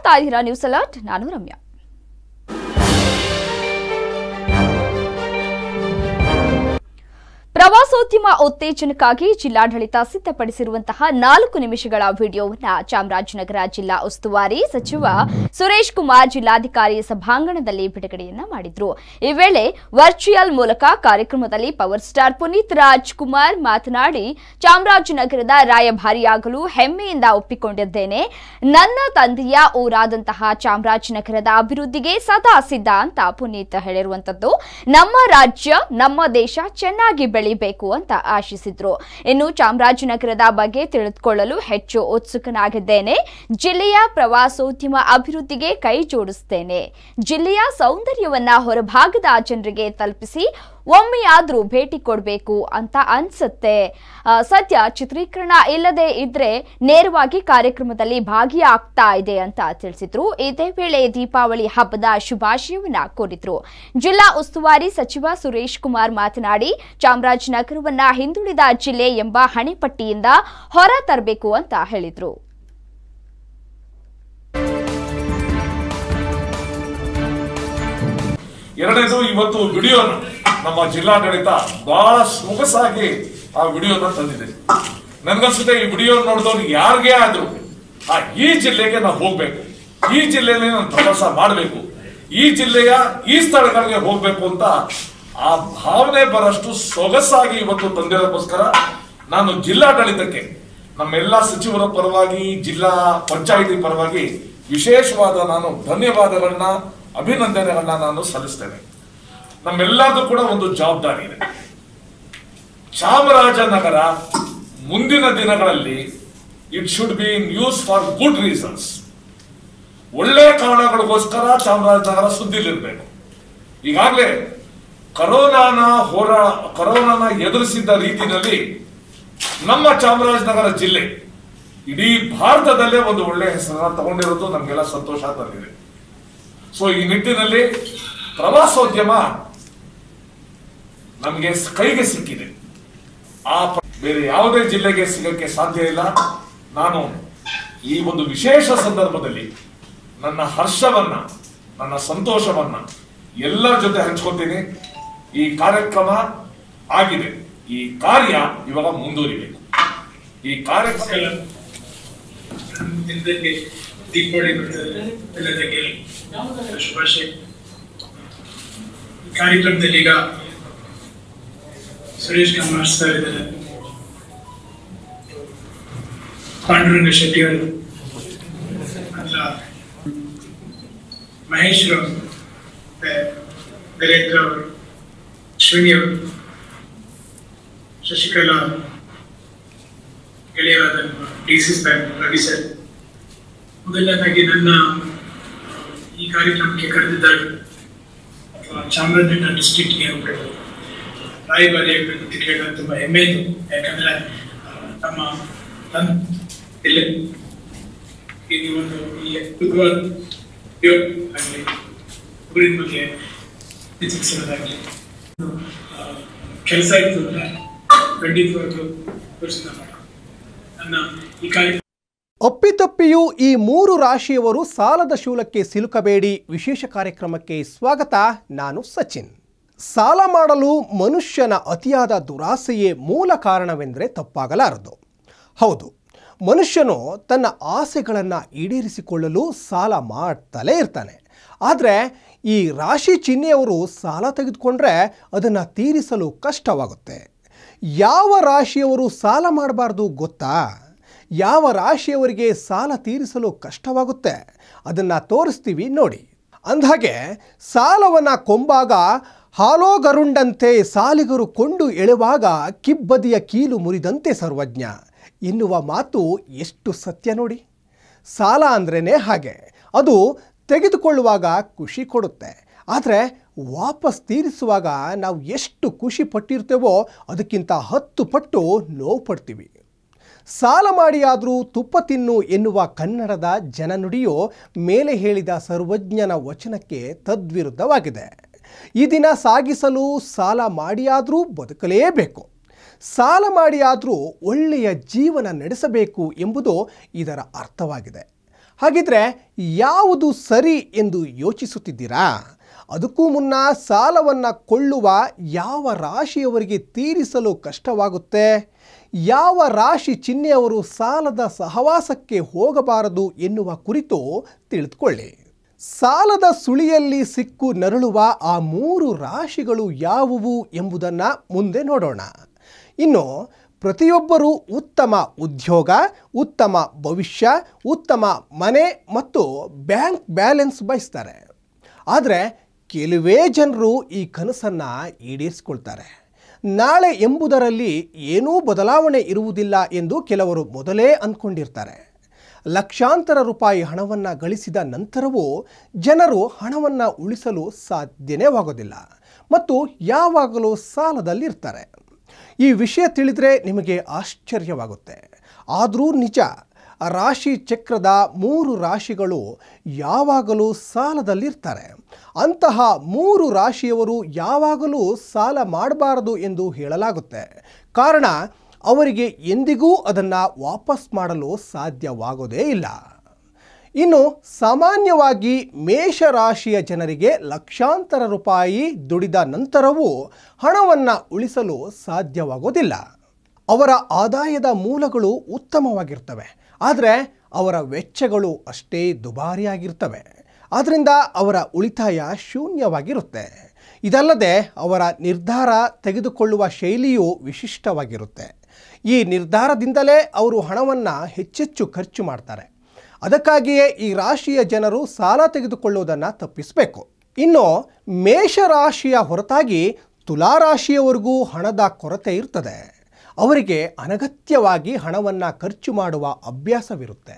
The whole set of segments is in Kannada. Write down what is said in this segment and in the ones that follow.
ನೋಡ್ತಾ ಇದ್ದೀರಾ ನ್ಯೂಸ್ ಅಲರ್ಟ್ ನಾನು ರಮ್ಯಾ ಪ್ರವಾಸೋದ್ಯಮ ಉತ್ತೇಜನಕ್ಕಾಗಿ ಜಿಲ್ಲಾಡಳಿತ ಸಿದ್ಧಪಡಿಸಿರುವಂತಹ ನಾಲ್ಕು ನಿಮಿಷಗಳ ವಿಡಿಯೋವನ್ನು ಚಾಮರಾಜನಗರ ಜಿಲ್ಲಾ ಉಸ್ತುವಾರಿ ಸಚಿವ ಸುರೇಶ್ ಕುಮಾರ್ ಜಿಲ್ಲಾಧಿಕಾರಿ ಸಭಾಂಗಣದಲ್ಲಿ ಬಿಡುಗಡೆಯನ್ನ ಮಾಡಿದ್ರು ಈ ವೇಳೆ ವರ್ಚುವಲ್ ಮೂಲಕ ಕಾರ್ಯಕ್ರಮದಲ್ಲಿ ಪವರ್ ಸ್ಟಾರ್ ಪುನೀತ್ ರಾಜ್ಕುಮಾರ್ ಮಾತನಾಡಿ ಚಾಮರಾಜನಗರದ ರಾಯಭಾರಿಯಾಗಲು ಹೆಮ್ಮೆಯಿಂದ ಒಪ್ಪಿಕೊಂಡಿದ್ದೇನೆ ನನ್ನ ತಂದೆಯ ಊರಾದಂತಹ ಚಾಮರಾಜನಗರದ ಅಭಿವೃದ್ಧಿಗೆ ಸದಾ ಸಿದ್ಧ ಅಂತ ಪುನೀತ್ ಹೇಳಿರುವಂತದ್ದು ನಮ್ಮ ರಾಜ್ಯ ನಮ್ಮ ದೇಶ ಚೆನ್ನಾಗಿ ಬೆಳಿಬೇಕು ಅಂತ ಆಶಿಸಿದ್ರು ಇನ್ನು ಚಾಮರಾಜನಗರದ ಬಗ್ಗೆ ತಿಳಿದುಕೊಳ್ಳಲು ಹೆಚ್ಚು ಉತ್ಸುಕನಾಗಿದ್ದೇನೆ ಜಿಲ್ಲೆಯ ಪ್ರವಾಸೋದ್ಯಮ ಅಭಿವೃದ್ಧಿಗೆ ಕೈ ಜೋಡಿಸ್ತೇನೆ ಜಿಲ್ಲೆಯ ಸೌಂದರ್ಯವನ್ನ ಹೊರಭಾಗದ ಜನರಿಗೆ ತಲುಪಿಸಿ ಒಮ್ಮೆಯಾದ್ರೂ ಭೇಟಿ ಕೊಡಬೇಕು ಅಂತ ಅನ್ಸುತ್ತೆ ಆ, ಸದ್ಯ ಚಿತ್ರೀಕರಣ ಇಲ್ಲದೆ ಇದ್ರೆ ನೇರವಾಗಿ ಕಾರ್ಯಕ್ರಮದಲ್ಲಿ ಭಾಗಿಯಾಗ್ತಾ ಇದೆ ಅಂತ ತಿಳಿಸಿದ್ರು ಇದೇ ವೇಳೆ ದೀಪಾವಳಿ ಹಬ್ಬದ ಶುಭಾಶಯವನ್ನ ಕೋರಿದ್ರು ಜಿಲ್ಲಾ ಉಸ್ತುವಾರಿ ಸಚಿವ ಸುರೇಶ್ ಕುಮಾರ್ ಮಾತನಾಡಿ ಚಾಮರಾಜನಗರವನ್ನ ಹಿಂದುಳಿದ ಜಿಲ್ಲೆ ಎಂಬ ಹಣೆಪಟ್ಟಿಯಿಂದ ಹೊರ ತರಬೇಕು ಅಂತ ಹೇಳಿದ್ರು ಎರಡನೇದು ಇವತ್ತು ವಿಡಿಯೋನ ನಮ್ಮ ಜಿಲ್ಲಾಡಳಿತ ಬಹಳ ಸೊಗಸಾಗಿ ಆ ವಿಡಿಯೋನ ತಂದಿದೆ ನನ್ಗನ್ಸುತ್ತೆ ಈ ವಿಡಿಯೋ ನೋಡಿದವ್ರು ಯಾರಿಗೇ ಆದ್ರು ಆ ಈ ಜಿಲ್ಲೆಗೆ ನಾವು ಹೋಗ್ಬೇಕು ಈ ಜಿಲ್ಲೆಯಲ್ಲಿ ನಾನು ಪ್ರವಾಸ ಮಾಡಬೇಕು ಈ ಜಿಲ್ಲೆಯ ಈ ಸ್ಥಳಗಳಿಗೆ ಹೋಗ್ಬೇಕು ಅಂತ ಆ ಭಾವನೆ ಬರಷ್ಟು ಸೊಗಸಾಗಿ ಇವತ್ತು ತಂದಿರೋದಕ್ಕೋಸ್ಕರ ನಾನು ಜಿಲ್ಲಾಡಳಿತಕ್ಕೆ ನಮ್ಮೆಲ್ಲ ಸಚಿವರ ಪರವಾಗಿ ಜಿಲ್ಲಾ ಪಂಚಾಯಿತಿ ಪರವಾಗಿ ವಿಶೇಷವಾದ ನಾನು ಧನ್ಯವಾದಗಳನ್ನ ಅಭಿನಂದನೆಗಳನ್ನ ನಾನು ಸಲ್ಲಿಸ್ತೇನೆ ನಮ್ಮೆಲ್ಲರದು ಕೂಡ ಒಂದು ಜವಾಬ್ದಾರಿ ಇದೆ ಚಾಮರಾಜನಗರ ಮುಂದಿನ ದಿನಗಳಲ್ಲಿ it should be in use for good reasons ಒಳ್ಳೆ ಕಾರಣಗಳಿಗೋಸ್ಕರ ಚಾಮರಾಜನಗರ ಸುದ್ದಿಲಿರ್ಬೇಕು ಈಗಾಗಲೇ ಕರೋನಾನ ಹೋರಾ ಕರೋನಾನ ಎದುರಿಸಿದ್ದ ರೀತಿಯಲ್ಲಿ ನಮ್ಮ ಚಾಮರಾಜನಗರ ಜಿಲ್ಲೆ ಇಡೀ ಭಾರತದಲ್ಲೇ ಒಂದು ಒಳ್ಳೆ ಹೆಸರನ್ನ ತಗೊಂಡಿರೋದು ನಮಗೆಲ್ಲ ಸಂತೋಷ ತಂದಿದೆ ಸೊ ಈ ನಿಟ್ಟಿನಲ್ಲಿ ಪ್ರವಾಸೋದ್ಯಮ ನಮಗೆ ಕೈಗೆ ಸಿಕ್ಕಿದೆ ಆ ಪ್ರ- ಬೇರೆ ಯಾವುದೇ ಜಿಲ್ಲೆಗೆ ಸಿಗಕ್ಕೆ ಸಾಧ್ಯ ಇಲ್ಲ ನಾನು ಈ ಒಂದು ವಿಶೇಷ ಸಂದರ್ಭದಲ್ಲಿ ನನ್ನ ಹರ್ಷವನ್ನ ನನ್ನ ಸಂತೋಷವನ್ನ ಎಲ್ಲರ ಜೊತೆ ಹಂಚ್ಕೊತೀನಿ ಈ ಕಾರ್ಯಕ್ರಮ ಆಗಿದೆ ಈ ಕಾರ್ಯ ಇವಾಗ ಮುಂದುವರಿಬೇಕು ಈ ಕಾರ್ಯಕ್ರಮ ದಿನದಲ್ಲಿ ದೀಪಾವಳಿ ಬರ್ತದೆ ಎಲ್ಲದಕ್ಕೆ ಶುಭಾಶಯ ಈ ಕಾರ್ಯಕ್ರಮದಲ್ಲಿ ಈಗ ಸುರೇಶ್ ಕುಮಾರ್ ಸರ್ ಇದ್ದಾರೆ ಪಾಂಡುರಂಗ ಶೆಟ್ಟಿ ಅವರು ಅಲ್ಲ ಮಹೇಶ್ ರಾವ್ ಡೈರೆಕ್ಟರ್ ಅವರು ಅಶ್ವಿನಿ ಅವರು ಶಶಿಕಲಾ ಗೆಳೆಯರಾದ D C bank Ravi sir ಮೊದಲನೇದಾಗಿ ನನ್ನ ಈ ಕಾರ್ಯಕ್ರಮಕ್ಕೆ ಕರೆದಿದ್ದಾರೆ ಅಥವಾ ಚಾಮರಾಜನಗರ ಡಿಸ್ಟ್ರಿಕ್ಟ್ಗೆ ಹೋಗ್ಬೇಕು ರಾಯಭಾರಿ ಆಗಬೇಕು ಅಂತ ಕೇಳಿದ್ರೆ ತುಂಬ ಹೆಮ್ಮೆ ಇದೆ ಯಾಕಂದ್ರೆ ಆ, ತಮ್ಮ ತನ್ ಎಲ್ಲ ಈ ಒಂದು ಈ ಅದ್ಭುತವಾದ ಉದ್ಯೋಗ ಆಗಲಿ ಊರಿನ ಬಗ್ಗೆ ಚಿಕಿತ್ಸೆದಾಗಲಿ ಕೆಲಸ ಇತ್ತು ಅಂದ್ರೆ ಖಂಡಿತವಾಗ್ಲೂ ಪರಿಶೀಲನೆ ಮಾಡಬೇಕು ನನ್ನ ಈ ಕಾರ್ಯಕ್ರಮ ಅಪ್ಪಿತಪ್ಪಿಯೂ ಈ ಮೂರು ರಾಶಿಯವರು ಸಾಲದ ಶೂಲಕ್ಕೆ ಸಿಲುಕಬೇಡಿ ವಿಶೇಷ ಕಾರ್ಯಕ್ರಮಕ್ಕೆ ಸ್ವಾಗತ ನಾನು ಸಚಿನ್ ಸಾಲ ಮಾಡಲು ಮನುಷ್ಯನ ಅತಿಯಾದ ದುರಾಸೆಯೇ ಮೂಲ ಕಾರಣವೆಂದರೆ ತಪ್ಪಾಗಲಾರದು ಹೌದು ಮನುಷ್ಯನು ತನ್ನ ಆಸೆಗಳನ್ನು ಈಡೇರಿಸಿಕೊಳ್ಳಲು ಸಾಲ ಮಾಡ್ತಲೇ ಇರ್ತಾನೆ ಆದರೆ ಈ ರಾಶಿ ಚಿಹ್ನೆಯವರು ಸಾಲ ತೆಗೆದುಕೊಂಡ್ರೆ ಅದನ್ನು ತೀರಿಸಲು ಕಷ್ಟವಾಗುತ್ತೆ ಯಾವ ರಾಶಿಯವರು ಸಾಲ ಮಾಡಬಾರ್ದು ಗೊತ್ತಾ ಯಾವ ರಾಶಿಯವರಿಗೆ ಸಾಲ ತೀರಿಸಲು ಕಷ್ಟವಾಗುತ್ತೆ ಅದನ್ನು ತೋರಿಸ್ತೀವಿ ನೋಡಿ ಅಂದಹಾಗೆ ಸಾಲವನ್ನು ಕೊಂಬಾಗ ಹಾಲೋಗರುಂಡಂತೆ ಸಾಲಿಗರು ಕೊಂಡು ಎಳೆವಾಗ ಕಿಬ್ಬದಿಯ ಕೀಲು ಮುರಿದಂತೆ ಸರ್ವಜ್ಞ ಎನ್ನುವ ಮಾತು ಎಷ್ಟು ಸತ್ಯ ನೋಡಿ ಸಾಲ ಅಂದ್ರೇ ಹಾಗೆ ಅದು ತೆಗೆದುಕೊಳ್ಳುವಾಗ ಖುಷಿ ಕೊಡುತ್ತೆ ಆದರೆ ವಾಪಸ್ ತೀರಿಸುವಾಗ ನಾವು ಎಷ್ಟು ಖುಷಿ ಪಟ್ಟಿರ್ತೇವೋ ಅದಕ್ಕಿಂತ ಹತ್ತು ಪಟ್ಟು ನೋವು ಪಡ್ತೀವಿ ಸಾಲ ಮಾಡಿಯಾದರೂ ತುಪ್ಪ ತಿನ್ನು ಎನ್ನುವ ಕನ್ನಡದ ಜನನುಡಿಯು ಮೇಲೆ ಹೇಳಿದ ಸರ್ವಜ್ಞನ ವಚನಕ್ಕೆ ತದ್ವಿರುದ್ಧವಾಗಿದೆ ಈ ದಿನ ಸಾಗಿಸಲು ಸಾಲ ಮಾಡಿಯಾದರೂ ಬದುಕಲೇಬೇಕು ಸಾಲ ಮಾಡಿಯಾದರೂ ಒಳ್ಳೆಯ ಜೀವನ ನಡೆಸಬೇಕು ಎಂಬುದು ಇದರ ಅರ್ಥವಾಗಿದೆ ಹಾಗಿದ್ರೆ ಯಾವುದು ಸರಿ ಎಂದು ಯೋಚಿಸುತ್ತಿದ್ದೀರಾ ಅದಕ್ಕೂ ಮುನ್ನ ಸಾಲವನ್ನು ಕೊಳ್ಳುವ ಯಾವ ರಾಶಿಯವರಿಗೆ ತೀರಿಸಲು ಕಷ್ಟವಾಗುತ್ತೆ ಯಾವ ರಾಶಿ ಚಿಹ್ನೆಯವರು ಸಾಲದ ಸಹವಾಸಕ್ಕೆ ಹೋಗಬಾರದು ಎನ್ನುವ ಕುರಿತು ತಿಳಿದುಕೊಳ್ಳಿ ಸಾಲದ ಸುಳಿಯಲ್ಲಿ ಸಿಕ್ಕು ನರಳುವ ಆ ಮೂರು ರಾಶಿಗಳು ಯಾವುವು ಎಂಬುದನ್ನು ಮುಂದೆ ನೋಡೋಣ ಇನ್ನು ಪ್ರತಿಯೊಬ್ಬರೂ ಉತ್ತಮ ಉದ್ಯೋಗ ಉತ್ತಮ ಭವಿಷ್ಯ ಉತ್ತಮ ಮನೆ ಮತ್ತು ಬ್ಯಾಂಕ್ ಬ್ಯಾಲೆನ್ಸ್ ಬಯಸ್ತಾರೆ ಆದರೆ ಕೆಲವೇ ಜನರು ಈ ಕನಸನ್ನು ಈಡೇರಿಸಿಕೊಳ್ತಾರೆ ನಾಳೆ ಎಂಬುದರಲ್ಲಿ ಏನೂ ಬದಲಾವಣೆ ಇರುವುದಿಲ್ಲ ಎಂದು ಕೆಲವರು ಮೊದಲೇ ಅಂದ್ಕೊಂಡಿರ್ತಾರೆ ಲಕ್ಷಾಂತರ ರೂಪಾಯಿ ಹಣವನ್ನು ಗಳಿಸಿದ ನಂತರವೂ ಜನರು ಹಣವನ್ನು ಉಳಿಸಲು ಸಾಧ್ಯನೇವಾಗೋದಿಲ್ಲ ಮತ್ತು ಯಾವಾಗಲೂ ಸಾಲದಲ್ಲಿರ್ತಾರೆ ಈ ವಿಷಯ ತಿಳಿದರೆ ನಿಮಗೆ ಆಶ್ಚರ್ಯವಾಗುತ್ತೆ ಆದರೂ ನಿಜ ರಾಶಿ ಚಕ್ರದ ಮೂರು ರಾಶಿಗಳು ಯಾವಾಗಲೂ ಸಾಲದಲ್ಲಿರ್ತಾರೆ ಅಂತಹ ಮೂರು ರಾಶಿಯವರು ಯಾವಾಗಲೂ ಸಾಲ ಮಾಡಬಾರದು ಎಂದು ಹೇಳಲಾಗುತ್ತೆ ಕಾರಣ ಅವರಿಗೆ ಎಂದಿಗೂ ಅದನ್ನು ವಾಪಸ್ ಮಾಡಲು ಸಾಧ್ಯವಾಗೋದೇ ಇಲ್ಲ ಇನ್ನು ಸಾಮಾನ್ಯವಾಗಿ ಮೇಷರಾಶಿಯ ಜನರಿಗೆ ಲಕ್ಷಾಂತರ ರೂಪಾಯಿ ದುಡಿದ ನಂತರವೂ ಹಣವನ್ನು ಉಳಿಸಲು ಸಾಧ್ಯವಾಗೋದಿಲ್ಲ ಅವರ ಆದಾಯದ ಮೂಲಗಳು ಉತ್ತಮವಾಗಿರ್ತವೆ ಆದರೆ ಅವರ ವೆಚ್ಚಗಳು ಅಷ್ಟೇ ದುಬಾರಿಯಾಗಿರ್ತವೆ ಆದ್ದರಿಂದ ಅವರ ಉಳಿತಾಯ ಶೂನ್ಯವಾಗಿರುತ್ತೆ ಇದಲ್ಲದೆ ಅವರ ನಿರ್ಧಾರ ತೆಗೆದುಕೊಳ್ಳುವ ಶೈಲಿಯು ವಿಶಿಷ್ಟವಾಗಿರುತ್ತೆ ಈ ನಿರ್ಧಾರದಿಂದಲೇ ಅವರು ಹಣವನ್ನು ಹೆಚ್ಚೆಚ್ಚು ಖರ್ಚು ಮಾಡ್ತಾರೆ ಅದಕ್ಕಾಗಿಯೇ ಈ ರಾಶಿಯ ಜನರು ಸಾಲ ತೆಗೆದುಕೊಳ್ಳುವುದನ್ನು ತಪ್ಪಿಸಬೇಕು ಇನ್ನು ಮೇಷರಾಶಿಯ ಹೊರತಾಗಿ ತುಲಾರಾಶಿಯವರೆಗೂ ಹಣದ ಕೊರತೆ ಇರ್ತದೆ ಅವರಿಗೆ ಅನಗತ್ಯವಾಗಿ ಹಣವನ್ನು ಖರ್ಚು ಮಾಡುವ ಅಭ್ಯಾಸವಿರುತ್ತೆ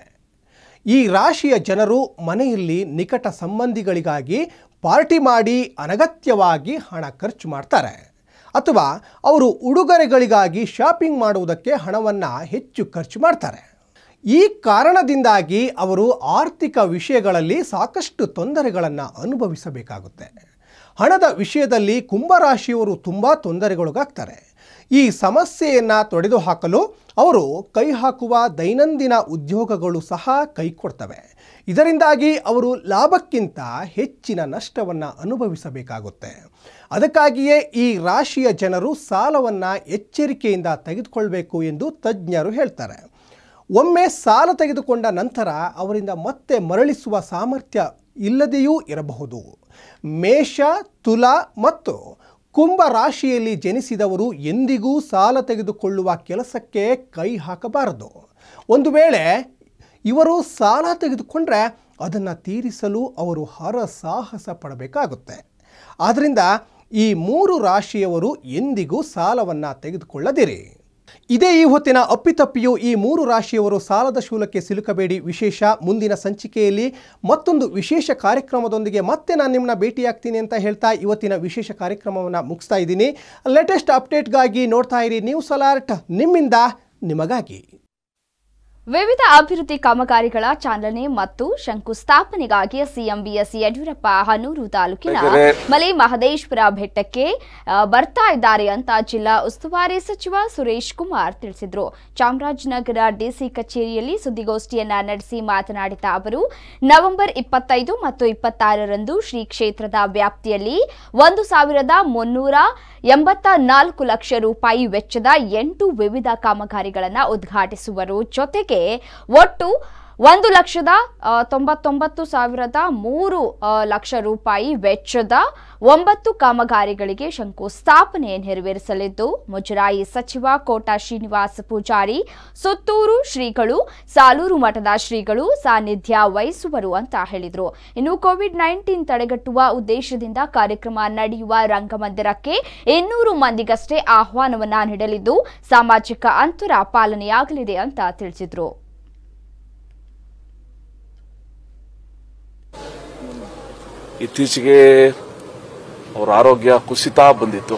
ಈ ರಾಶಿಯ ಜನರು ಮನೆಯಲ್ಲಿ ನಿಕಟ ಸಂಬಂಧಿಗಳಿಗಾಗಿ ಪಾರ್ಟಿ ಮಾಡಿ ಅನಗತ್ಯವಾಗಿ ಹಣ ಖರ್ಚು ಮಾಡ್ತಾರೆ ಅಥವಾ ಅವರು ಉಡುಗೊರೆಗಳಿಗಾಗಿ ಶಾಪಿಂಗ್ ಮಾಡುವುದಕ್ಕೆ ಹಣವನ್ನು ಹೆಚ್ಚು ಖರ್ಚು ಮಾಡ್ತಾರೆ ಈ ಕಾರಣದಿಂದಾಗಿ ಅವರು ಆರ್ಥಿಕ ವಿಷಯಗಳಲ್ಲಿ ಸಾಕಷ್ಟು ತೊಂದರೆಗಳನ್ನು ಅನುಭವಿಸಬೇಕಾಗುತ್ತೆ ಹಣದ ವಿಷಯದಲ್ಲಿ ಕುಂಭರಾಶಿಯವರು ತುಂಬ ತೊಂದರೆಗೊಳಗಾಗ್ತಾರೆ ಈ ಸಮಸ್ಯೆಯನ್ನು ತೊಡೆದುಹಾಕಲು ಅವರು ಕೈ ಹಾಕುವ ದೈನಂದಿನ ಉದ್ಯೋಗಗಳು ಸಹ ಕೈ ಕೊಡ್ತವೆ ಇದರಿಂದಾಗಿ ಅವರು ಲಾಭಕ್ಕಿಂತ ಹೆಚ್ಚಿನ ನಷ್ಟವನ್ನು ಅನುಭವಿಸಬೇಕಾಗುತ್ತೆ ಅದಕ್ಕಾಗಿಯೇ ಈ ರಾಶಿಯ ಜನರು ಸಾಲವನ್ನು ಎಚ್ಚರಿಕೆಯಿಂದ ತೆಗೆದುಕೊಳ್ಬೇಕು ಎಂದು ತಜ್ಞರು ಹೇಳ್ತಾರೆ ಒಮ್ಮೆ ಸಾಲ ತೆಗೆದುಕೊಂಡ ನಂತರ ಅವರಿಂದ ಮತ್ತೆ ಮರಳಿಸುವ ಸಾಮರ್ಥ್ಯ ಇಲ್ಲದೆಯೂ ಇರಬಹುದು ಮೇಷ ತುಲ ಮತ್ತು ಕುಂಭ ರಾಶಿಯಲ್ಲಿ ಜನಿಸಿದವರು ಎಂದಿಗೂ ಸಾಲ ತೆಗೆದುಕೊಳ್ಳುವ ಕೆಲಸಕ್ಕೆ ಕೈ ಹಾಕಬಾರದು ಒಂದು ವೇಳೆ ಇವರು ಸಾಲ ತೆಗೆದುಕೊಂಡ್ರೆ ಅದನ್ನು ತೀರಿಸಲು ಅವರು ಹರಸಾಹಸ ಪಡಬೇಕಾಗುತ್ತೆ ಆದ್ದರಿಂದ ಈ ಮೂರು ರಾಶಿಯವರು ಎಂದಿಗೂ ಸಾಲವನ್ನು ತೆಗೆದುಕೊಳ್ಳದಿರಿ ಇದೇ ಈ ಹೊತ್ತಿನ ಅಪ್ಪಿತಪ್ಪಿಯು ಈ ಮೂರು ರಾಶಿಯವರು ಸಾಲದ ಶೂಲಕ್ಕೆ ಸಿಲುಕಬೇಡಿ ವಿಶೇಷ ಮುಂದಿನ ಸಂಚಿಕೆಯಲ್ಲಿ ಮತ್ತೊಂದು ವಿಶೇಷ ಕಾರ್ಯಕ್ರಮದೊಂದಿಗೆ ಮತ್ತೆ ನಾನು ನಿಮ್ಮನ್ನ ಭೇಟಿಯಾಗ್ತೀನಿ ಅಂತ ಹೇಳ್ತಾ ಇವತ್ತಿನ ವಿಶೇಷ ಕಾರ್ಯಕ್ರಮವನ್ನು ಮುಗಿಸ್ತಾ ಇದ್ದೀನಿ ಲೇಟೆಸ್ಟ್ ಅಪ್ಡೇಟ್ಗಾಗಿ ನೋಡ್ತಾ ಇರಿ ನ್ಯೂಸ್ ಅಲರ್ಟ್ ನಿಮ್ಮಿಂದ ನಿಮಗಾಗಿ ವಿವಿಧ ಅಭಿವೃದ್ಧಿ ಕಾಮಗಾರಿಗಳ ಚಾಲನೆ ಮತ್ತು ಶಂಕುಸ್ಥಾಪನೆಗಾಗಿ ಸಿಎಂ ಬಿಎಸ್ ಯಡಿಯೂರಪ್ಪ ಹನೂರು ತಾಲೂಕಿನ ಮಲೆ ಮಹದೇಶ್ವರ ಬೆಟ್ಟಕ್ಕೆ ಆ, ಬರ್ತಾ ಇದ್ದಾರೆ ಅಂತ ಜಿಲ್ಲಾ ಉಸ್ತುವಾರಿ ಸಚಿವ ಸುರೇಶ್ ಕುಮಾರ್ ತಿಳಿಸಿದ್ರು ಚಾಮರಾಜನಗರ ಡಿಸಿ ಕಚೇರಿಯಲ್ಲಿ ಸುದ್ದಿಗೋಷ್ಠಿಯನ್ನ ನಡೆಸಿ ಮಾತನಾಡಿದ ಅವರು ನವೆಂಬರ್ ಇಪ್ಪತ್ತೈದು ಮತ್ತು ಇಪ್ಪತ್ತಾರರಂದು ಶ್ರೀ ಕ್ಷೇತ್ರದ ವ್ಯಾಪ್ತಿಯಲ್ಲಿ ಒಂದು ಸಾವಿರದ ಮುನ್ನೂರ ಎಂಬತ್ತ ನಾಲ್ಕು ಲಕ್ಷ ರೂಪಾಯಿ ವೆಚ್ಚದ ಎಂಟು ವಿವಿಧ ಕಾಮಗಾರಿಗಳನ್ನು ಉದ್ಘಾಟಿಸುವರು ಜೊತೆಗೆ ಒಟ್ಟು ಒಂದು ಲಕ್ಷದ ಆ, ತೊಂಬತ್ತೊಂಬತ್ತು ಸಾವಿರದ ಮೂರು ಆ, ಲಕ್ಷ ರೂಪಾಯಿ ವೆಚ್ಚದ ಒಂಬತ್ತು ಕಾಮಗಾರಿಗಳಿಗೆ ಶಂಕುಸ್ಥಾಪನೆ ನೆರವೇರಿಸಲಿದ್ದು ಮುಜರಾಯಿ ಸಚಿವ ಕೋಟಾ ಶ್ರೀನಿವಾಸ ಪೂಜಾರಿ ಸುತ್ತೂರು ಶ್ರೀಗಳು ಸಾಲೂರು ಮಠದ ಶ್ರೀಗಳು ಸಾನ್ನಿಧ್ಯ ವಹಿಸುವರು ಅಂತ ಹೇಳಿದರು ಇನ್ನು ಕೋವಿಡ್ ನೈನ್ಟೀನ್ ತಡೆಗಟ್ಟುವ ಉದ್ದೇಶದಿಂದ ಕಾರ್ಯಕ್ರಮ ನಡೆಯುವ ರಂಗಮಂದಿರಕ್ಕೆ ಇನ್ನೂರು ಮಂದಿಗಷ್ಟೇ ಆಹ್ವಾನವನ್ನ ನೀಡಲಿದ್ದು ಸಾಮಾಜಿಕ ಅಂತರ ಪಾಲನೆಯಾಗಲಿದೆ ಅಂತ ತಿಳಿಸಿದರು ಇತ್ತೀಚೆಗೆ ಅವರ ಆರೋಗ್ಯ ಕುಸಿತಾ ಬಂದಿತ್ತು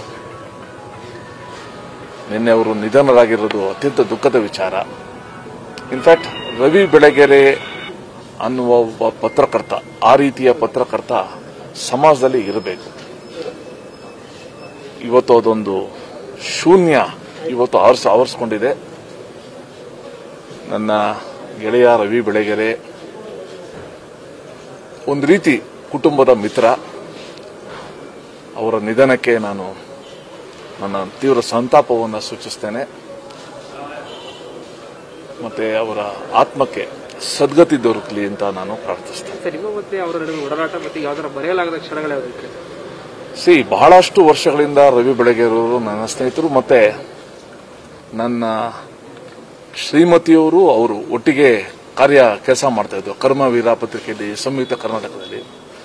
ನಿನ್ನೆ ಅವರು ನಿಧನರಾಗಿರೋದು ಅತ್ಯಂತ ದುಃಖದ ವಿಚಾರ ಇನ್ಫ್ಯಾಕ್ಟ್ ರವಿ ಬೆಳಗೆರೆ ಅನ್ನುವ ಒಬ್ಬ ಪತ್ರಕರ್ತ ಆ ರೀತಿಯ ಪತ್ರಕರ್ತ ಸಮಾಜದಲ್ಲಿ ಇರಬೇಕು ಇವತ್ತು ಅದೊಂದು ಶೂನ್ಯ ಇವತ್ತು ಆವರ್ಸ್ ಆವರಿಸ್ಕೊಂಡಿದೆ ನನ್ನ ಗೆಳೆಯ ರವಿ ಬೆಳಗೆರೆ ಒಂದು ರೀತಿ ಕುಟುಂಬದ ಮಿತ್ರ ಅವರ ನಿಧನಕ್ಕೆ ನಾನು ನನ್ನ ತೀವ್ರ ಸಂತಾಪವನ್ನು ಸೂಚಿಸ್ತೇನೆ ಮತ್ತೆ ಅವರ ಆತ್ಮಕ್ಕೆ ಸದ್ಗತಿ ದೊರಕಲಿ ಅಂತ ನಾನು ಪ್ರಾರ್ಥಿಸ್ತೇನೆ ಸರ್ ನಿಮ್ಮ ಮತ್ತೆ ಅವರ ನಡುವೆ ಒಡನಾಟ ಮತ್ತೆ ಯಾವ್ದಾರ ಬರೆಯಲಾಗದ ಕ್ಷಣಗಳು ಯಾವ್ದಿತ್ತು ಸಿ ಬಹಳಷ್ಟು ವರ್ಷಗಳಿಂದ ರವಿ ಬೆಳಗೆರವರು ನನ್ನ ಸ್ನೇಹಿತರು ಮತ್ತೆ ನನ್ನ ಶ್ರೀಮತಿಯವರು ಅವರು ಒಟ್ಟಿಗೆ ಕಾರ್ಯ ಕೆಲಸ ಮಾಡ್ತಾ ಇದ್ರು ಕರ್ಮವೀರ ಪತ್ರಿಕೆಯಲ್ಲಿ ಸಂಯುಕ್ತ ಕರ್ನಾಟಕದಲ್ಲಿ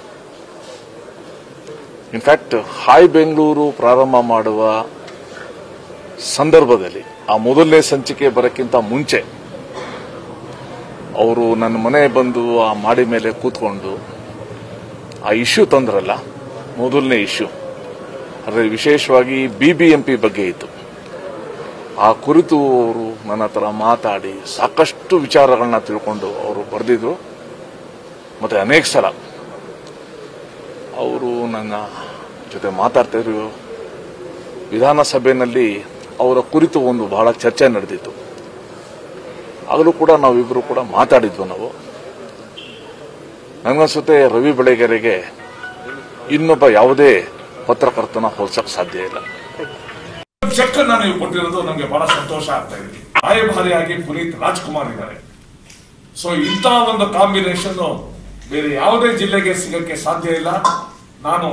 ಇನ್ಫ್ಯಾಕ್ಟ್ ಹಾಯ್ ಬೆಂಗಳೂರು ಪ್ರಾರಂಭ ಮಾಡುವ ಸಂದರ್ಭದಲ್ಲಿ ಆ ಮೊದಲನೇ ಸಂಚಿಕೆ ಬರೋಕ್ಕಿಂತ ಮುಂಚೆ ಅವರು ನನ್ನ ಮನೆ ಬಂದು ಆ ಮಾಡಿ ಮೇಲೆ ಕೂತ್ಕೊಂಡು ಆ ಇಶ್ಯೂ ತಂದ್ರಲ್ಲ ಮೊದಲನೇ ಇಶ್ಯೂ ಅದರಲ್ಲಿ ವಿಶೇಷವಾಗಿ ಬಿಬಿಎಂಪಿ ಬಗ್ಗೆ ಇತ್ತು ಆ ಕುರಿತು ಅವರು ನನ್ನ ಹತ್ರ ಮಾತಾಡಿ ಸಾಕಷ್ಟು ವಿಚಾರಗಳನ್ನ ತಿಳ್ಕೊಂಡು ಅವರು ಬರೆದಿದ್ರು ಮತ್ತೆ ಅನೇಕ ಸಲ ಅವರು ನನ್ನ ಜೊತೆ ಮಾತಾಡ್ತಾ ಇದ್ರು ವಿಧಾನಸಭೆಯಲ್ಲಿ ಅವರ ಕುರಿತು ಒಂದು ಬಹಳ ಚರ್ಚೆ ನಡೆದಿತ್ತು ಆಗಲೂ ಕೂಡ ನಾವಿಬ್ಬರು ಕೂಡ ಮಾತಾಡಿದ್ವು ನಾವು ನನಗನ್ಸುತ್ತೆ ರವಿ ಬೆಳೆಗೆರೆಗೆ ಇನ್ನೊಬ್ಬ ಯಾವುದೇ ಪತ್ರಕರ್ತನ ಹೋಲ್ಸಕ್ ಸಾಧ್ಯ ಇಲ್ಲ ಚೆಕ್ ಅನ್ನ ನೀವು ಕೊಟ್ಟಿರೋದು ನಮ್ಗೆ ಬಹಳ ಸಂತೋಷ ಆಗ್ತಾ ಇದೆ ರಾಯಭಾರಿಯಾಗಿ ಪುನೀತ್ ರಾಜ್ಕುಮಾರ್ ಇದ್ದಾರೆ ಸೊ ಇಂಥ ಒಂದು ಕಾಂಬಿನೇಷನ್ ಬೇರೆ ಯಾವುದೇ ಜಿಲ್ಲೆಗೆ ಸಿಗಕ್ಕೆ ಸಾಧ್ಯ ಇಲ್ಲ ನಾನು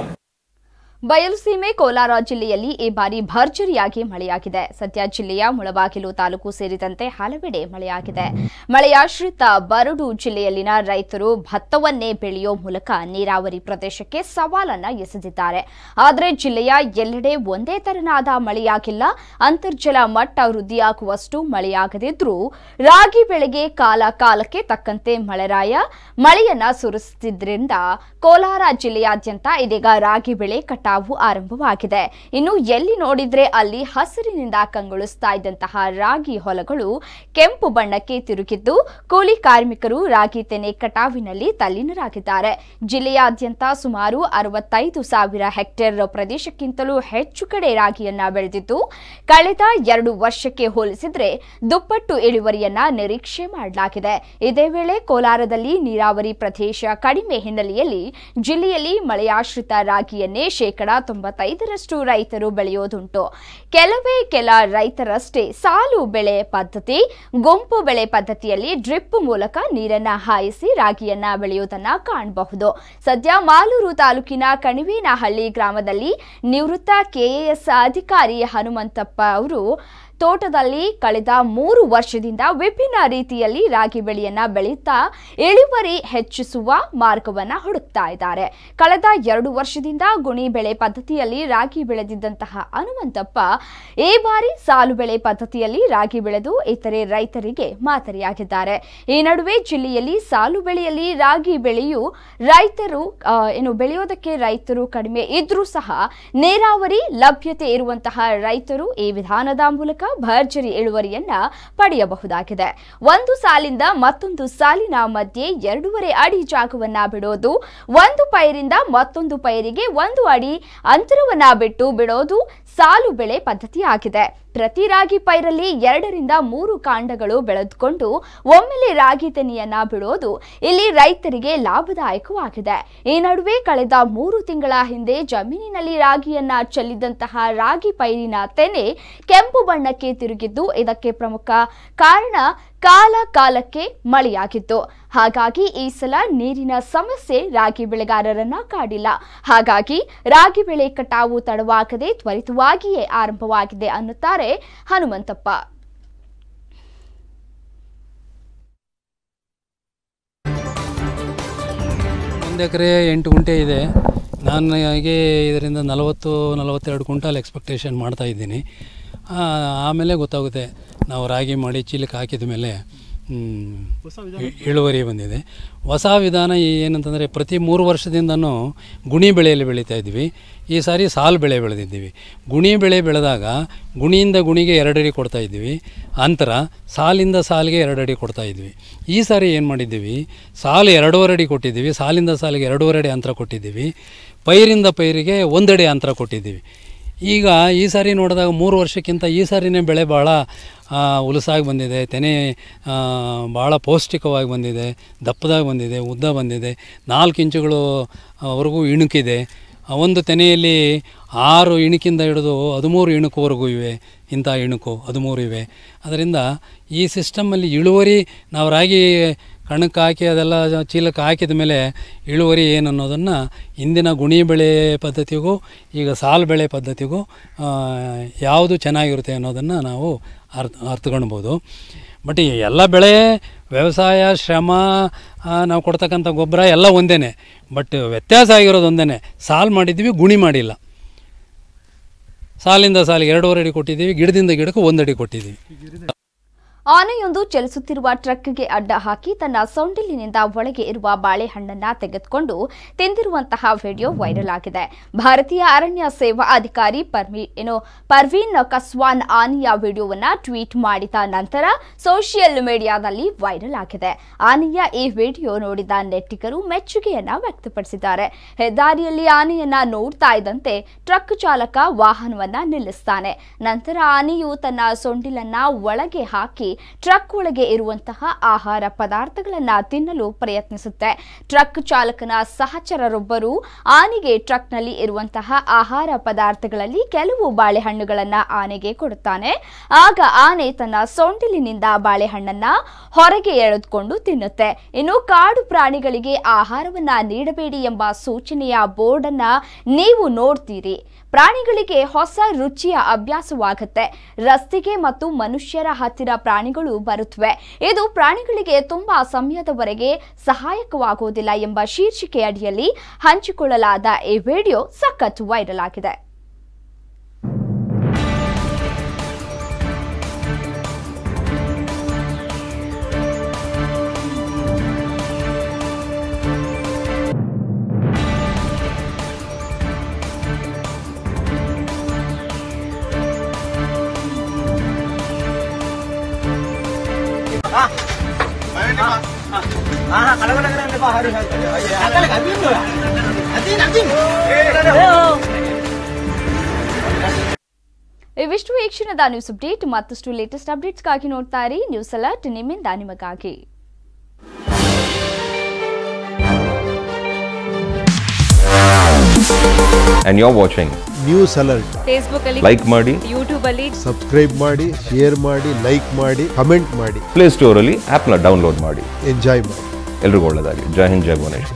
ಬಯಲುಸೀಮೆ ಕೋಲಾರ ಜಿಲ್ಲೆಯಲ್ಲಿ ಈ ಬಾರಿ ಭರ್ಜರಿಯಾಗಿ ಮಳೆಯಾಗಿದೆ ಸದ್ಯ ಜಿಲ್ಲೆಯ ಮುಳಬಾಗಿಲು ತಾಲೂಕು ಸೇರಿದಂತೆ ಹಲವೆಡೆ ಮಳೆಯಾಗಿದೆ ಮಳೆಯಾಶ್ರಿತ ಬರಡು ಜಿಲ್ಲೆಯಲ್ಲಿನ ರೈತರು ಭತ್ತವನ್ನೇ ಬೆಳೆಯೋ ಮೂಲಕ ನೀರಾವರಿ ಪ್ರದೇಶಕ್ಕೆ ಸವಾಲನ್ನ ಎಸೆದಿದ್ದಾರೆ ಆದರೆ ಜಿಲ್ಲೆಯ ಎಲ್ಲೆಡೆ ಒಂದೇ ತೆರನಾದ ಮಳೆಯಾಗಿಲ್ಲ ಅಂತರ್ಜಲ ಮಟ್ಟ ವೃದ್ಧಿಯಾಗುವಷ್ಟು ಮಳೆಯಾಗದಿದ್ರೂ ರಾಗಿ ಬೆಳೆಗೆ ಕಾಲ ಕಾಲಕ್ಕೆ ತಕ್ಕಂತೆ ಮಳೆರಾಯ ಮಳೆಯನ್ನ ಸುರಿಸುತ್ತಿದ್ದರಿಂದ ಕೋಲಾರ ಜಿಲ್ಲೆಯಾದ್ಯಂತ ಇದೀಗ ರಾಗಿ ಬೆಳೆ ಕಟಾವು ಆರಂಭವಾಗಿದೆ ಇನ್ನು ಎಲ್ಲಿ ನೋಡಿದ್ರೆ ಅಲ್ಲಿ ಹಸಿರಿನಿಂದ ಕಂಗೊಳಿಸ್ತಾ ಇದ್ದಂತಹ ರಾಗಿ ಹೊಲಗಳು ಕೆಂಪು ಬಣ್ಣಕ್ಕೆ ತಿರುಗಿದ್ದು ಕೂಲಿ ಕಾರ್ಮಿಕರು ರಾಗಿ ತೆನೆ ಕಟಾವಿನಲ್ಲಿ ತಲ್ಲೀನರಾಗಿದ್ದಾರೆ ಜಿಲ್ಲೆಯಾದ್ಯಂತ ಸುಮಾರು ಅರವತ್ತೈದು ಸಾವಿರ ಹೆಕ್ಟೇರ್ ಪ್ರದೇಶಕ್ಕಿಂತಲೂ ಹೆಚ್ಚು ಕಡೆ ರಾಗಿಯನ್ನ ಬೆಳೆದಿದ್ದು ಕಳೆದ ಎರಡು ವರ್ಷಕ್ಕೆ ಹೋಲಿಸಿದ್ರೆ ದುಪ್ಪಟ್ಟು ಇಳುವರಿಯನ್ನ ನಿರೀಕ್ಷೆ ಮಾಡಲಾಗಿದೆ ಇದೇ ವೇಳೆ ಕೋಲಾರದಲ್ಲಿ ನೀರಾವರಿ ಪ್ರದೇಶ ಕಡಿಮೆ ಹಿನ್ನೆಲೆಯಲ್ಲಿ ಜಿಲ್ಲೆಯಲ್ಲಿ ಮಳೆಯಾಶ್ರಿತ ರಾಗಿಯನ್ನೇ ಶೇಕಡಾ ತೊಂಬತ್ತೈದರಷ್ಟು ರೈತರು ಬೆಳೆಯೋದುಂಟು ಕೆಲವೇ ಕೆಲ ರೈತರಷ್ಟೇ ಸಾಲು ಬೆಳೆ ಪದ್ಧತಿ ಗುಂಪು ಬೆಳೆ ಪದ್ಧತಿಯಲ್ಲಿ ಡ್ರಿಪ್ ಮೂಲಕ ನೀರನ್ನ ಹಾಯಿಸಿ ರಾಗಿಯನ್ನ ಬೆಳೆಯುವುದನ್ನ ಕಾಣಬಹುದು ಸದ್ಯ ಮಾಲೂರು ತಾಲೂಕಿನ ಕಣಿವೇನಹಳ್ಳಿ ಗ್ರಾಮದಲ್ಲಿ ನಿವೃತ್ತ ಕೆಎಎಸ್ ಅಧಿಕಾರಿ ಹನುಮಂತಪ್ಪ ಅವರು ತೋಟದಲ್ಲಿ ಕಳೆದ ಮೂರು ವರ್ಷದಿಂದ ವಿಭಿನ್ನ ರೀತಿಯಲ್ಲಿ ರಾಗಿ ಬೆಳೆಯನ್ನ ಬೆಳೆಯುತ್ತಾ ಇಳುವರಿ ಹೆಚ್ಚಿಸುವ ಮಾರ್ಗವನ್ನ ಹುಡುಕ್ತಾ ಇದ್ದಾರೆ ಕಳೆದ ಎರಡು ವರ್ಷದಿಂದ ಗುಣಿ ಬೆಳೆ ಪದ್ಧತಿಯಲ್ಲಿ ರಾಗಿ ಬೆಳೆದಿದ್ದಂತಹ ಹನುಮಂತಪ್ಪ ಈ ಬಾರಿ ಸಾಲು ಬೆಳೆ ಪದ್ಧತಿಯಲ್ಲಿ ರಾಗಿ ಬೆಳೆದು ಇತರೆ ರೈತರಿಗೆ ಮಾದರಿಯಾಗಿದ್ದಾರೆ ಈ ನಡುವೆ ಜಿಲ್ಲೆಯಲ್ಲಿ ಸಾಲು ಬೆಳೆಯಲ್ಲಿ ರಾಗಿ ಬೆಳೆಯು ರೈತರು ಆ, ಏನು ಬೆಳೆಯೋದಕ್ಕೆ ರೈತರು ಕಡಿಮೆ ಇದ್ರೂ ಸಹ ನೀರಾವರಿ ಲಭ್ಯತೆ ಇರುವಂತಹ ರೈತರು ಈ ವಿಧಾನದ ಮೂಲಕ ಭರ್ಜರಿ ಇಳುವರಿಯನ್ನ ಪಡೆಯಬಹುದಾಗಿದೆ ಒಂದು ಸಾಲಿಂದ ಮತ್ತೊಂದು ಸಾಲಿನ ಮಧ್ಯೆ ಎರಡೂವರೆ ಅಡಿ ಜಾಗವನ್ನ ಬಿಡೋದು ಒಂದು ಪೈರಿಂದ ಮತ್ತೊಂದು ಪೈರಿಗೆ ಒಂದು ಅಡಿ ಅಂತರವನ್ನ ಬಿಟ್ಟು ಬಿಡೋದು ಸಾಲು ಬೆಳೆ ಪದ್ಧತಿಯಾಗಿದೆ ಪ್ರತಿ ರಾಗಿ ಪೈರಲ್ಲಿ ಎರಡರಿಂದ ಮೂರು ಕಾಂಡಗಳು ಬೆಳೆದುಕೊಂಡು ಒಮ್ಮೆಲೆ ರಾಗಿ ತೆನೆಯನ್ನ ಬಿಡೋದು ಇಲ್ಲಿ ರೈತರಿಗೆ ಲಾಭದಾಯಕವಾಗಿದೆ ಈ ನಡುವೆ ಕಳೆದ ಮೂರು ತಿಂಗಳ ಹಿಂದೆ ಜಮೀನಿನಲ್ಲಿ ರಾಗಿಯನ್ನ ಚೆಲ್ಲಿದಂತಹ ರಾಗಿ ಪೈರಿನ ತೆನೆ ಕೆಂಪು ಬಣ್ಣಕ್ಕೆ ತಿರುಗಿದ್ದು ಇದಕ್ಕೆ ಪ್ರಮುಖ ಕಾರಣ ಕಾಲ ಕಾಲಕ್ಕೆ ಮಳೆಯಾಗಿತ್ತು ಹಾಗಾಗಿ ಈ ಸಲ ನೀರಿನ ಸಮಸ್ಯೆ ರಾಗಿ ಬೆಳೆಗಾರರನ್ನ ಕಾಡಿಲ್ಲ ಹಾಗಾಗಿ ರಾಗಿ ಬೆಳೆ ಕಟಾವು ತಡವಾಗದೆ ತ್ವರಿತವಾಗಿಯೇ ಆರಂಭವಾಗಿದೆ ಅನ್ನುತ್ತಾರೆ ಹನುಮಂತಪ್ಪ ಒಂದು ಎಕರೆ ಎಂಟು ಗುಂಟೆ ಇದೆ ನಾನು ನನಗೆ ಇದರಿಂದ ನಲವತ್ತು ನಲವತ್ತೆರಡು ಕ್ವಿಂಟಾಲ್ ಎಕ್ಸ್ಪೆಕ್ಟೇಷನ್ ಮಾಡ್ತಾ ಇದ್ದೀನಿ ಆ, ಆಮೇಲೆ ಗೊತ್ತಾಗುತ್ತೆ ನಾವು ರಾಗಿ ಮಾಡಿ ಚೀಲಕ್ಕೆ ಹಾಕಿದ ಮೇಲೆ ಹ್ಮ್, ಇ- ಇಳುವರಿ ಬಂದಿದೆ ಹೊಸ ವಿಧಾನ ಏನಂತಂದರೆ ಪ್ರತಿ ಮೂರು ವರ್ಷದಿಂದನೂ ಗುಣಿ ಬೆಳೆಯಲ್ಲಿ ಬೆಳೀತಾ ಇದ್ವಿ ಈ ಸಾರಿ ಸಾಲು ಬೆಳೆ ಬೆಳೆದಿದ್ದೀವಿ ಗುಣಿ ಬೆಳೆ ಬೆಳೆದಾಗ ಗುಣಿಯಿಂದ ಗುಣಿಗೆ ಎರಡಡಿ ಕೊಡ್ತಾ ಇದ್ವಿ ಅಂತರ ಸಾಲಿಂದ ಸಾಲಿಗೆ ಎರಡಡಿ ಕೊಡ್ತಾ ಇದ್ವಿ ಈ ಸಾರಿ ಏನು ಮಾಡಿದ್ದೀವಿ ಸಾಲು ಎರಡೂವರೆ ಅಡಿ ಕೊಟ್ಟಿದ್ದೀವಿ ಸಾಲಿಂದ ಸಾಲಿಗೆ ಎರಡೂವರೆ ಅಡಿ ಅಂತರ ಕೊಟ್ಟಿದ್ದೀವಿ ಪೈರಿಂದ ಪೈರಿಗೆ ಒಂದಡಿ ಅಂತರ ಕೊಟ್ಟಿದ್ದೀವಿ ಈಗ ಈ ಸಾರಿ ನೋಡಿದಾಗ ಮೂರು ವರ್ಷಕ್ಕಿಂತ ಈ ಸಾರಿನೇ ಬೆಳೆ ಭಾಳ ಆ, ಉಲಸಾಗಿ ಬಂದಿದೆ ತೆನೆ ಆ, ಭಾಳ ಪೌಷ್ಟಿಕವಾಗಿ ಬಂದಿದೆ ದಪ್ಪದಾಗಿ ಬಂದಿದೆ ಉದ್ದ ಬಂದಿದೆ ನಾಲ್ಕು ಇಂಚುಗಳು ಆ, ವರೆಗೂ ಇಣುಕಿದೆ ಆ ಒಂದು ತೆನೆಯಲ್ಲಿ ಆರು ಇಣುಕಿಂದ ಹಿಡಿದು ಹದಿಮೂರು ಇಣುಕುವರೆಗೂ ಇವೆ ಇಂಥ ಇಣುಕು ಹದಿಮೂರು ಇವೆ ಅದರಿಂದ ಈ ಸಿಸ್ಟಮಲ್ಲಿ ಇಳುವರಿ ನಾವು ರಾಗಿ ಕಣಕ್ಕೆ ಹಾಕಿ ಅದೆಲ್ಲ ಚೀಲಕ್ಕೆ ಹಾಕಿದ ಮೇಲೆ ಇಳುವರಿ ಏನು ಅನ್ನೋದನ್ನು ಇಂದಿನ ಗುಣಿ ಬೆಳೆ ಪದ್ಧತಿಗೂ ಈಗ ಸಾಲು ಬೆಳೆ ಪದ್ಧತಿಗೂ ಆ, ಯಾವುದು ಚೆನ್ನಾಗಿರುತ್ತೆ ಅನ್ನೋದನ್ನು ನಾವು ಅರ್ಥ ಅರ್ಥಕೊಳ್ಬೋದು ಬಟ್ ಈ ಎಲ್ಲ ಬೆಳೆ ವ್ಯವಸಾಯ ಶ್ರಮ ಆ, ನಾವು ಕೊಡ್ತಕ್ಕಂಥ ಗೊಬ್ಬರ ಎಲ್ಲ ಒಂದೇ ಬಟ್ ವ್ಯತ್ಯಾಸ ಆಗಿರೋದು ಒಂದೇ ಸಾಲು ಮಾಡಿದ್ವಿ ಗುಣಿ ಮಾಡಿಲ್ಲ ಸಾಲಿಂದ ಸಾಲಿಗೆ ಎರಡೂವರೆ ಅಡಿ ಕೊಟ್ಟಿದ್ದೀವಿ ಗಿಡದಿಂದ ಗಿಡಕ್ಕೆ ಒಂದು ಅಡಿ ಕೊಟ್ಟಿದ್ದೀವಿ ಆನೆಯೊಂದು ಚಲಿಸುತ್ತಿರುವ ಟ್ರಕ್ಗೆ ಅಡ್ಡ ಹಾಕಿ ತನ್ನ ಸೊಂಡಿಲಿನಿಂದ ಒಳಗೆ ಇರುವ ಬಾಳೆಹಣ್ಣನ್ನ ತೆಗೆದುಕೊಂಡು ತಿಂದಿರುವಂತಹ ವಿಡಿಯೋ ವೈರಲ್ ಆಗಿದೆ ಭಾರತೀಯ ಅರಣ್ಯ ಸೇವಾ ಅಧಿಕಾರಿ ಪರ್ಮಿ ಏನು ಪರ್ವೀನ್ ಕಸ್ವಾನ್ ಆನೆಯ ವಿಡಿಯೋವನ್ನ ಟ್ವೀಟ್ ಮಾಡಿದ ನಂತರ ಸೋಷಿಯಲ್ ಮೀಡಿಯಾದಲ್ಲಿ ವೈರಲ್ ಆಗಿದೆ ಆನೆಯ ಈ ವಿಡಿಯೋ ನೋಡಿದ ನೆಟ್ಟಿಗರು ಮೆಚ್ಚುಗೆಯನ್ನ ವ್ಯಕ್ತಪಡಿಸಿದ್ದಾರೆ ಹೆದ್ದಾರಿಯಲ್ಲಿ ಆನೆಯನ್ನ ನೋಡ್ತಾ ಇದ್ದಂತೆ ಟ್ರಕ್ ಚಾಲಕ ವಾಹನವನ್ನ ನಿಲ್ಲಿಸ್ತಾನೆ ನಂತರ ಆನೆಯು ತನ್ನ ಸೊಂಡಿಲನ್ನ ಒಳಗೆ ಹಾಕಿ ಟ್ರಕ್ ಒಳಗೆ ಇರುವಂತಹ ಆಹಾರ ಪದಾರ್ಥಗಳನ್ನ ತಿನ್ನಲು ಪ್ರಯತ್ನಿಸುತ್ತೆ ಟ್ರಕ್ ಚಾಲಕನ ಸಹಚರರೊಬ್ಬರು ಆನೆಗೆ ಟ್ರಕ್ನಲ್ಲಿ ಇರುವಂತಹ ಆಹಾರ ಪದಾರ್ಥಗಳಲ್ಲಿ ಕೆಲವು ಬಾಳೆಹಣ್ಣುಗಳನ್ನ ಆನೆಗೆ ಕೊಡುತ್ತಾನೆ ಆಗ ಆನೆ ತನ್ನ ಸೊಂಡಿಲಿನಿಂದ ಬಾಳೆಹಣ್ಣನ್ನ ಹೊರಗೆ ಎಳೆದುಕೊಂಡು ತಿನ್ನುತ್ತೆ ಇನ್ನು ಕಾಡು ಪ್ರಾಣಿಗಳಿಗೆ ಆಹಾರವನ್ನ ನೀಡಬೇಡಿ ಎಂಬ ಸೂಚನೆಯ ಬೋರ್ಡ್ ಅನ್ನ ನೀವು ನೋಡ್ತೀರಿ ಪ್ರಾಣಿಗಳಿಗೆ ಹೊಸ ರುಚಿಯ ಅಭ್ಯಾಸವಾಗುತ್ತೆ ರಸ್ತೆಗೆ ಮತ್ತು ಮನುಷ್ಯರ ಹತ್ತಿರ ಪ್ರಾಣಿಗಳು ಬರುತ್ತವೆ ಇದು ಪ್ರಾಣಿಗಳಿಗೆ ತುಂಬಾ ಸಮಯದವರೆಗೆ ಸಹಾಯಕವಾಗುವುದಿಲ್ಲ ಎಂಬ ಶೀರ್ಷಿಕೆ ಅಡಿಯಲ್ಲಿ ಹಂಚಿಕೊಳ್ಳಲಾದ ಈ ವಿಡಿಯೋ ಸಖತ್ ವೈರಲ್ ಆಗಿದೆ ಇವಿಷ್ಟು ಈ ಕ್ಷಣದ ನ್ಯೂಸ್ ಅಪ್ಡೇಟ್ ಮತ್ತಷ್ಟು ಲೇಟೆಸ್ಟ್ ಅಪ್ಡೇಟ್ಸ್ಗಾಗಿ ನೋಡ್ತಾ ಇರಿ ನ್ಯೂಸ್ ಅಲರ್ಟ್ ನಿಮ್ಮಿಂದ ನಿಮಗಾಗಿ and you're watching. News alert Facebook ಅಲ್ಲಿ Like ಮಾಡಿ ಯೂಟ್ಯೂಬ್ ಅಲ್ಲಿ ಸಬ್ಸ್ಕ್ರೈಬ್ ಮಾಡಿ ಶೇರ್ ಮಾಡಿ ಲೈಕ್ ಮಾಡಿ ಕಮೆಂಟ್ ಮಾಡಿ ಪ್ಲೇ ಸ್ಟೋರಲ್ಲಿ ಆ್ಯಪ್ನ ಡೌನ್ಲೋಡ್ ಮಾಡಿ ಎಂಜಾಯ್ ಮಾಡಿ ಎಲ್ರಿಗೂ ಒಳ್ಳೆಯದಾಗಲಿ ಜೈ ಹಿಂದ್ ಜೈ ಭುವನೇಶ್ವರ್